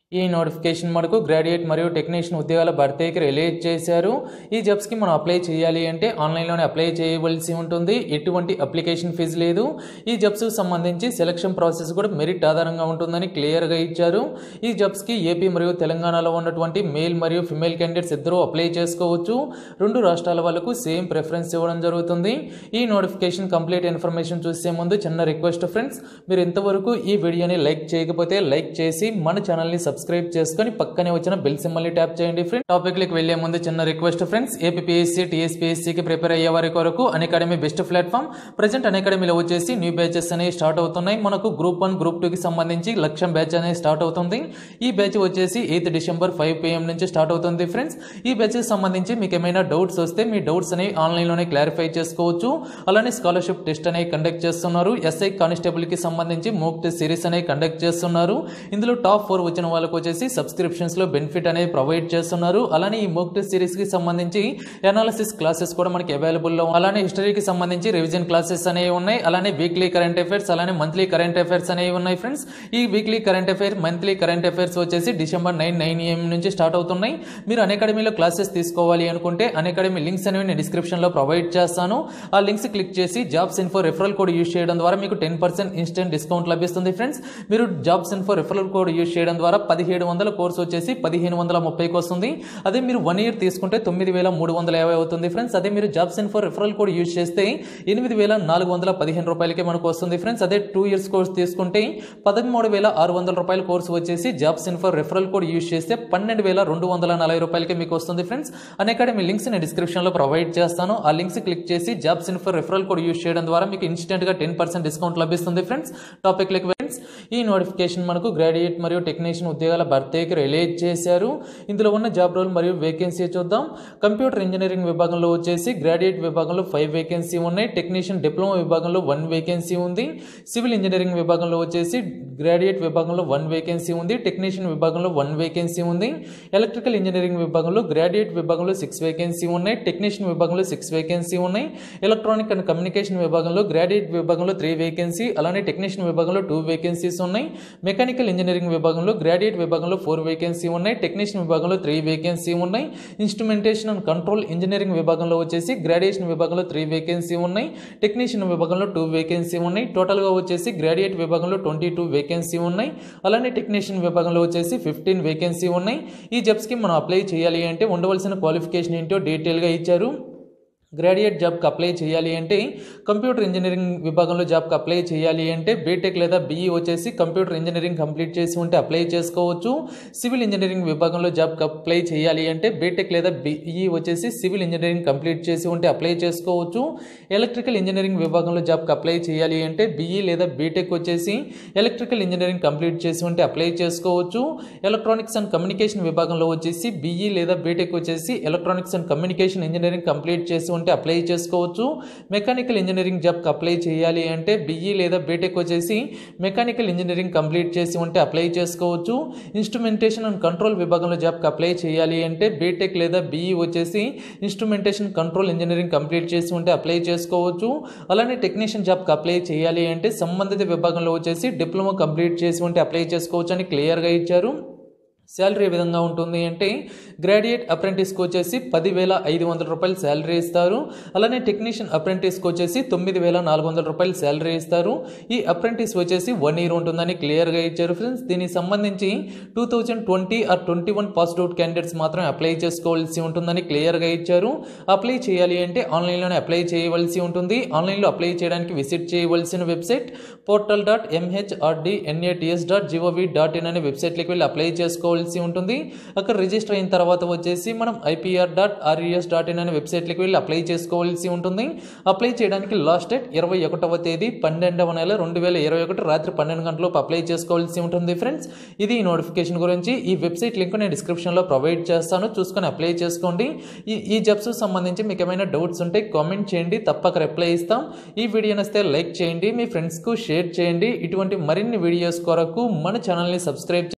ఈ నోటిఫికేషన్ మనకు గ్రాడ్యుయేట్ మరియు టెక్నీషియన్ ఉద్యోగాల భర్తీకి రిలీజ్ చేశారు ఈ జాబ్స్కి మనం అప్లై చేయాలి అంటే ఆన్లైన్లోనే అప్లై చేయవలసి ఉంటుంది ఎటువంటి అప్లికేషన్ ఫీజు లేదు ఈ జాబ్స్కి సంబంధించి సెలక్షన్ ప్రాసెస్ కూడా మెరిట్ ఆధారంగా ఉంటుందని క్లియర్గా ఇచ్చారు ఈ జాబ్స్కి ఏపీ మరియు తెలంగాణలో ఉన్నటువంటి మేల్ మరియు ఫిమేల్ క్యాండిడేట్స్ ఇద్దరూ అప్లై చేసుకోవచ్చు రెండు రాష్ట్రాల వాళ్ళకు సేమ్ ప్రిఫరెన్స్ ఇవ్వడం జరుగుతుంది ఈ నోటిఫికేషన్ కంప్లీట్ ఇన్ఫర్మేషన్ చూసే ముందు చిన్న రిక్వెస్ట్ ఫ్రెండ్స్ మీరు ఇంతవరకు ఈ వీడియోని లైక్ చేయకపోతే లైక్ చేసి మన ఛానల్ని సబ్స్క్రైబ్ చేసుకొని పక్కనే వచ్చిన బెల్ సింబల్ని ట్యాప్ చేయండి ఫ్రెండ్స్ టాపిక్లకు వెళ్లే ముందు చిన్న రిక్వెస్ట్ ఫ్రెండ్స్ ఏపీఎస్సీ టీఎస్పీఎస్సీకి ప్రిపేర్ అయ్యే వారి కొరకు అకాడమీ బెస్ట్ ప్లాట్ఫామ్ ప్రజెంట్ అకాడమీలో వచ్చేసి న్యూ బ్యాచెస్ అనేవి స్టార్ట్ అవుతున్నాయి మనకు గ్రూప్ వన్ గ్రూప్ టూకి సంబంధించి లక్ష్యం బ్యాచ్ అనేది స్టార్ట్ అవుతుంది ఈ బ్యాచ్ వచ్చేసి ఎయిత్ డిసెంబర్ ఫైవ్ పిఎం నుంచి స్టార్ట్ అవుతుంది ఫ్రెండ్స్ ఈ బ్యాచ్కి సంబంధించి మీకు ఏమైనా డౌట్స్ వస్తే మీ డౌట్స్ అనేవి ఆన్లైన్లోనే క్లారిఫై చేసుకోవచ్చు అలానే స్కాలర్షిప్ టెస్ట్ అనేవి కండక్ట్ చేస్తున్నారు ఎస్ఐ కానిస్టేబుల్కి సంబంధించి మోక్ టెస్ట్ సిరీస్ అనేవి కండక్ట్ చేస్తున్నారు ఇందులో టాప్ ఫోర్ వచ్చిన వాళ్ళకు వచ్చేసి సబ్స్క్రిప్షన్స్లో బెనిఫిట్ అనేది ప్రొవైడ్ చేస్తున్నారు అలానే ఈ మోక్ టెస్ట్ సిరీస్కి సంబంధించి అనాలిసిస్ క్లాసెస్ కూడా మనకి అవైలబుల్లో అలానే హిస్టరీకి సంబంధించి రివిజన్ క్లాసెస్ అనేవి ఉన్నాయి అలానే వీక్లీ కరెంట్ అఫైర్స్ అలానే మంత్లీ కరెంట్ అఫైర్స్ అనేవి ఉన్నాయి ఫ్రెండ్స్ ఈ weekly current affair monthly current affairs వచ్చేసి డిసెంబర్ నైన్ నైన్ ఏఎం నుంచి స్టార్ట్ అవుతున్నాయి మీరు అకాడమీలో క్లాసెస్ తీసుకోవాలి అనుకుంటే అకాడమీ లింక్స్ అనేవి నేను డిస్క్రిప్షన్లో ప్రొవైడ్ చేస్తాను ఆ లింక్స్ క్లిక్ చేసి jobs info referral code use చేయడం ద్వారా మీకు టెన్ పర్సెంట్ ఇన్స్టెంట్ డిస్కౌంట్ లభిస్తుంది ఫ్రెండ్స్ మీరు jobs info referral code use చేయడం ద్వారా పదిహేడు వందల కోర్స్ వచ్చేసి పదిహేను వందల ముప్పైకి వస్తుంది అదే మీరు వన్ ఇయర్ తీసుకుంటే తొమ్మిది వేల మూడు వందల యాభై అవుతుంది ఫ్రెండ్స్ అదే మీరు jobs info referral code use చేస్తే ఎనిమిది వేల నాలుగు వందల పదిహేను రూపాయలకే మనకు వస్తుంది ఫ్రెండ్స్ అదే టూ ఇయర్స్ కోర్స్ తీసుకుంటే పదమూడు వేల ఆరు వందల రూపాయల కోర్స్ వచ్చేసి jobs info referral code use చేస్తే పన్నెండు వేల రెండు వందల నలభై రూపాయలకే మీకు వస్తుంది ఫ్రెండ్స్ అకాడమీ లింక్స్ నేను డిస్క్రిప్షన్లో ప్రొవైడ్ చేస్తాను ఆ లింక్స్ క్లిక్ చేసి jobs info referral code use చేయడం ద్వారా మీకు ఇన్స్టెంట్గా టెన్ పర్సెంట్ డిస్కౌంట్ లభిస్తుంది ఫ్రెండ్స్ టాపిక్ లెక్ ఫ్రెండ్స్ ఈ నోటిఫికేషన్ మనకు గ్రాడ్యుయేట్ మరియు టెక్నీషియన్ ఉద్యోగాల భర్తీకి రిలీజ్ చేశారు ఇందులో ఉన్న జాబ్ రోల్ మరియు వేకెన్సీ చూద్దాం కంప్యూటర్ ఇంజనీరింగ్ విభాగంలో వచ్చేసి గ్రాడ్యుయేట్ విభాగంలో ఫైవ్ వేకెన్సీ ఉన్నాయి టెక్నీషియన్ డిప్లొమా విభాగంలో వన్ వేకెన్సీ ఉంది సివిల్ ఇంజనీరింగ్ విభాగంలో వచ్చేసి గ్రాడ్యుయేట్ విభాగంలో వన్ వేకెన్సీ ఉంది టెక్నీషియన్ విభాగంలో వన్ వేకెన్సీ ఉంది ఎలక్ట్రికల్ ఇంజనీరింగ్ విభాగంలో గ్రాడ్యుయేట్ విభాగంలో సిక్స్ వేకెన్సీ ఉన్నాయి టెక్నీషియన్ విభాగంలో సిక్స్ వేకెన్సీ ఉన్నాయి ఎలక్ట్రానిక్ అండ్ కమ్యూనికేషన్ విభాగంలో గ్రాడ్యుయేట్ విభాగంలో త్రీ వేకెన్సీ అలానే టెక్నీషియన్ విభాగంలో టూ వేకెన్సీస్ ఉన్నాయి మెకానికల్ ఇంజనీరింగ్ విభాగంలో గ్రాడ్యుయేట్ విభాగంలో ఫోర్ వేకెన్సీ ఉన్నాయి టెక్నీషియన్ విభాగంలో త్రీ వేకెన్సీ ఉన్నాయి ఇన్స్ట్రుమెంటేషన్ అండ్ కంట్రోల్ ఇంజనీరింగ్ విభాగంలో వచ్చేసి గ్రాడ్యుయేషన్ విభాగంలో త్రీ వేకెన్సీ ఉన్నాయి టెక్నీషియన్ విభాగంలో టూ వేకెన్సీ ఉన్నాయి టోటల్గా వచ్చేసి గ్రాడ్యుయేట్ విభాగంలో ట్వంటీ టూ వేకెన్సీ ఉన్నాయి అలానే టెక్నీషియన్ విభాగంలో వచ్చేసి ఫిఫ్టీన్ వేకెన్సీ ఉన్నాయి ఈ జాబ్స్కి మనం అప్లై చేయాలి అంటే ఉండవలసిన క్వాలిఫికేషన్ ఏంటో డీటెయిల్గా ఇచ్చారు గ్రాడ్యుయేట్ జాబ్కి అప్లై చేయాలి అంటే కంప్యూటర్ ఇంజనీరింగ్ విభాగంలో జాబ్కి అప్లై చేయాలి అంటే బీటెక్ లేదా బీఈ వచ్చేసి కంప్యూటర్ ఇంజనీరింగ్ కంప్లీట్ చేసి ఉంటే అప్లై చేసుకోవచ్చు సివిల్ ఇంజనీరింగ్ విభాగంలో జాబ్కి అప్లై చేయాలి అంటే బీటెక్ లేదా బీఈ వచ్చేసి సివిల్ ఇంజనీరింగ్ కంప్లీట్ చేసి ఉంటే అప్లై చేసుకోవచ్చు ఎలక్ట్రికల్ ఇంజనీరింగ్ విభాగంలో జాబ్కి అప్లై చేయాలి అంటే బీఈ లేదా బీటెక్ వచ్చేసి ఎలక్ట్రికల్ ఇంజనీరింగ్ కంప్లీట్ చేసి ఉంటే అప్లై చేసుకోవచ్చు ఎలక్ట్రానిక్స్ అండ్ కమ్యూనికేషన్ విభాగంలో వచ్చేసి బీఈ లేదా బీటెక్ వచ్చేసి electronics and communication engineering complete చేసి ఉంటే అప్లై చేసుకోవచ్చు మెకానికల్ ఇంజనీరింగ్ జాబ్కి అప్లై చేయాలి అంటే బీఈ లేదా బీటెక్ వచ్చేసి మెకానికల్ ఇంజనీరింగ్ కంప్లీట్ చేసి ఉంటే అప్లై చేసుకోవచ్చు ఇన్స్ట్రుమెంటేషన్ అండ్ కంట్రోల్ విభాగంలో జాబ్కి అప్లై చేయాలి అంటే బీటెక్ లేదా బీఈ వచ్చేసి ఇన్స్ట్రుమెంటేషన్ కంట్రోల్ ఇంజనీరింగ్ కంప్లీట్ చేసి ఉంటే అప్లై చేసుకోవచ్చు అలానే టెక్నీషియన్ జాబ్కి అప్లై చేయాలి అంటే సంబంధిత విభాగంలో వచ్చేసి డిప్లొమా కంప్లీట్ చేసి ఉంటే అప్లై చేసుకోవచ్చు అని క్లియర్గా ఇచ్చారు శాలరీ ఏ విధంగా ఉంటుంది అంటే గ్రాడ్యుయేట్ అప్రెంటిస్కి వచ్చేసి పదివేల ఐదు వందల రూపాయలు శాలరీ ఇస్తారు అలానే టెక్నీషియన్ అప్రెంటిస్కి వచ్చేసి తొమ్మిది వేల నాలుగు వందల రూపాయలు శాలరీ ఇస్తారు ఈ అప్రెంటిస్ వచ్చేసి వన్ ఇయర్ ఉంటుందని క్లియర్గా ఇచ్చారు ఫ్రెండ్స్ దీనికి సంబంధించి two thousand twenty or twenty one pass out candidates మాత్రం అప్లై చేసుకోవాల్సి ఉంటుందని క్లియర్గా ఇచ్చారు అప్లై చేయాలి అంటే ఆన్లైన్లోనే అప్లై చేయవలసి ఉంటుంది ఆన్లైన్లో అప్లై చేయడానికి విజిట్ చేయవలసిన website portal dot MHRD NATS dot GOV dot in అనే వెబ్సైట్లోకి వెళ్ళి అప్లై చేసుకోవాలి చేసుకోవాల్సి ఉంటుంది అక్కడ రిజిస్టర్ అయిన తర్వాత వచ్చేసి మనం IPR dot RES dot in అనే వెబ్సైట్కి వెళ్ళి అప్లై చేసుకోవాల్సి ఉంటుంది అప్లై చేయడానికి లాస్ట్ డేట్ ఇరవై ఒకటవ తేదీ పన్నెండవ నెల రెండు వేల ఇరవై ఒకటి రాత్రి పన్నెండు గంటలకు అప్లై చేసుకోవాల్సి ఉంటుంది ఫ్రెండ్స్ ఇది ఈ నోటిఫికేషన్ గురించి ఈ వెబ్సైట్ లింక్ నేను డిస్క్రిప్షన్లో ప్రొవైడ్ చేస్తాను చూసుకొని అప్లై చేసుకోండి ఈ ఈ జాబ్స్ సంబంధించి మీకు ఏమైనా డౌట్స్ ఉంటే కామెంట్ చేయండి తప్పక రిప్లై ఇస్తాం ఈ వీడియో నస్తే లైక్ చేయండి మీ ఫ్రెండ్స్కు షేర్ చేయండి ఇటువంటి మరిన్ని వీడియోస్ కొరకు మన ఛానల్ని సబ్స్క్రైబ్